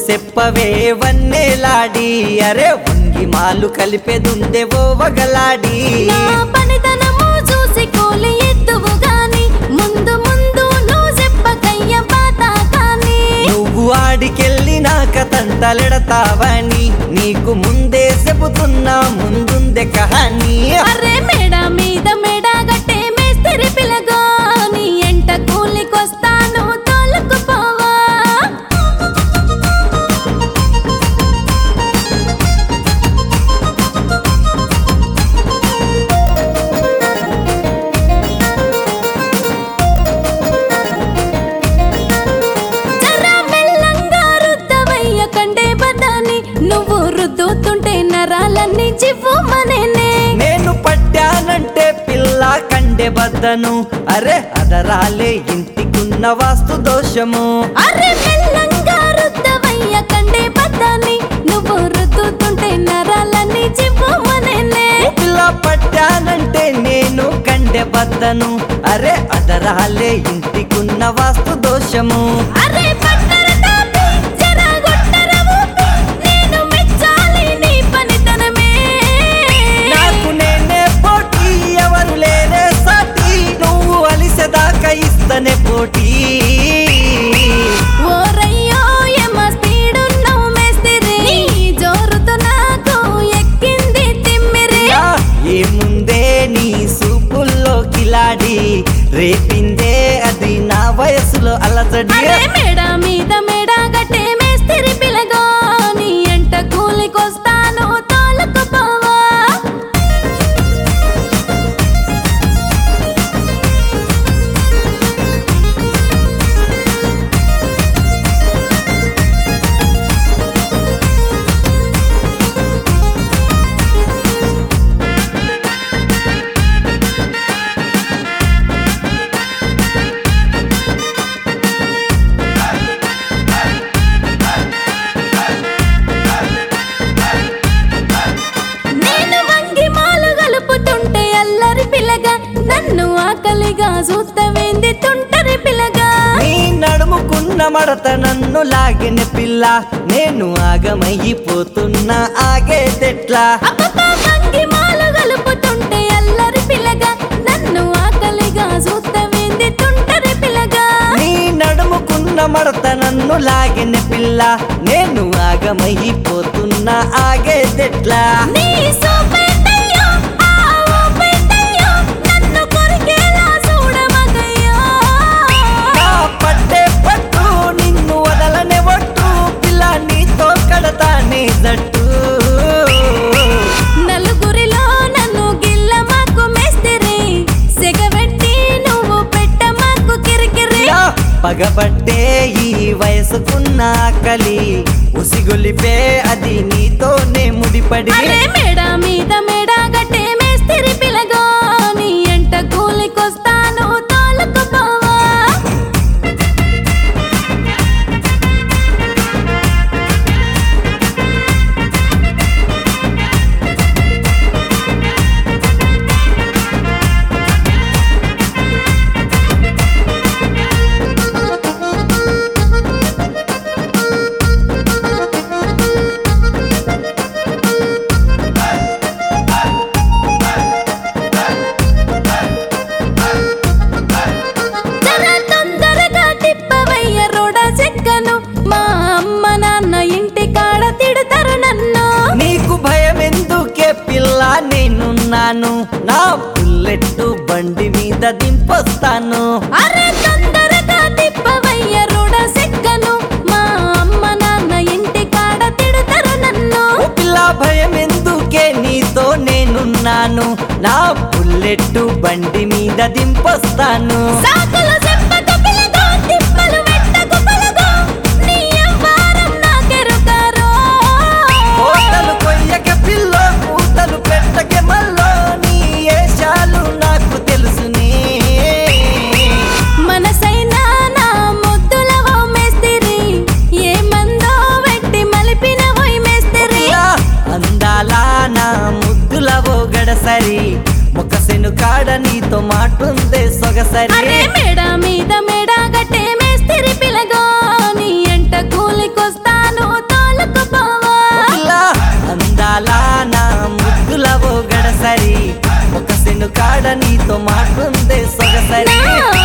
చెప్పవే వన్నేలాడి అరే వంగి మాలు కలిపేదుందే ఓ వగలాడి నా పనితనము చూసి కోలి ఎత్తువు గాని ముందు ముందు నువ్వు చెప్పకయ్య బాత కానీ నువ్వు ఆడికెళ్ళినాక తంతలెడతావని నీకు ముందే చెబుతున్నా ముందుందే కహాని అరే మేడ మీద మేడ గట్టే మేస్తిరి పిలగా నీ ఎంట కూలికొస్తాను తోలుకు పోవా జరా మెల్లంగా రుద్దవయ్య కండే బదాని నువ్వు రుద్దుతుంటే నరాలన్నీ చివ్వుమనేనే నేను పట్టానంటే పిల్ల కండే బద్దను అరే అదరాలే ఇంటికున్న వాస్తు దోషము అరే మెల్లంగా రుద్దవయ్య కండే బదాని నువ్వు రుద్దుతుంటే నరాలన్నీ చివ్వుమనేనే ఓ పిల్ల పట్టానంటే నేను కండే బద్దను అరే అదరాలే ఇంటికున్న వాస్తు దోషము అరే పట్టర తాపి జరా గొట్టర ఊపి నేను మెచ్చాలి నీ పనితనమే నాకు నేనే పోటీ ఎవరు లేనే సాటి నువ్వు అలిసెదాకా ఇస్తనే పోటీ ఓరయ్యో ఎమ స్పీడున్నావు మేస్తిరి నీ జోరుతో నాకు ఎక్కింది తిమ్మిరి యా, ఏముందే నీ సూపుల్లో కిలాడి రేపిందే అది నా వయసులో అలజడి అరే మేడ మీద మేడ గట్టే మేస్తిరి పిలగో నీ ఎంట కూలికొస్తాను తోలుకు పోవా నేను వంగి మాలు గలుపుతుంటే అల్లరి పిల్లగా నన్ను ఆకలిగా చూస్తవేంది తుంటరి పిల్లగా నీ నడుముకున్న మడత నన్ను లాగిన పిల్ల నేను ఆగమైపోతున్నా ఆగేదెట్లా అబ్బబ్బా వంగి మాలు గలుపుతుంటే అల్లరి పిల్లగా నన్ను ఆకలిగా చూస్తవేంది తుంటరి పిల్లగా నీ నడుముకున్న మడత నన్ను లాగిన పిల్ల నేను ఆగమైపోతున్నా ఆగేదెట్లా నీ సోపేటయ్యో ఆ ఊపేటయ్యో నన్ను కొరికేలా చూడమగయ్యో నా పట్టే పట్టు నిన్ను వదలనే ఒట్టు పిల్ల నీతో కడతానే జట్టు నలుగురిలో నన్ను గిల్ల మాకు మేస్తిరి సెగబెట్టి నువ్వు పెట్ట మాకు కిరికిరి యా, పగబట్టే ఈ వయసుకున్న ఆకలి ఉసిగొలిపే అది నీతోనే ముడిపడి అరే మేడ మీద మేడ గట్టే మేస్తిరి పిలగో నీ ఎంట కూలికొస్తాను తోలుకు పోవా జర తొందరగా తిప్పవయ్య రోడ చెక్కను మా అమ్మ నాన్న ఇంటి కాడ తిడతారు నన్ను నీకు భయం ఎందుకే పిల్ల నేనున్నాను నా బుల్లెట్ బండి మీద దింపొస్తాను అరే తొందరగా తిప్పవయ్య రోడ చెక్కను మా అమ్మ నాన్న ఇంటి కాడ తిడతారు నన్ను ఓ పిల్ల భయం ఎందుకే నీతో నేనున్నాను నా బుల్లెట్ బండి మీద దింపొస్తాను సాకులు చెప్పకు పిలగో తిప్పలు పెట్టకు పలగో నీ అవ్వారం నాకెరుకారో కోతలు కొయ్యక పిల్ల పూతలు పెట్టకే మల్లో నీ ఏషాలు నాకు తెలుసునే మనసైనా నా ముద్దులవో మేస్తిరి ఏ మందో వెట్టి మలిపిన పోయి మేస్తిరి పిల్ల, అందాల నా ముద్దులవో గడసరి మొక్కసెను కాడ నీతో మాటుందే సొగసరి అరే మేడ మీద మేడ గట్టే మేస్తిరి పిలగో నీ ఎంట కూలికొస్తాను నేను కాడ నీతో మాటుందే సొగసరి నా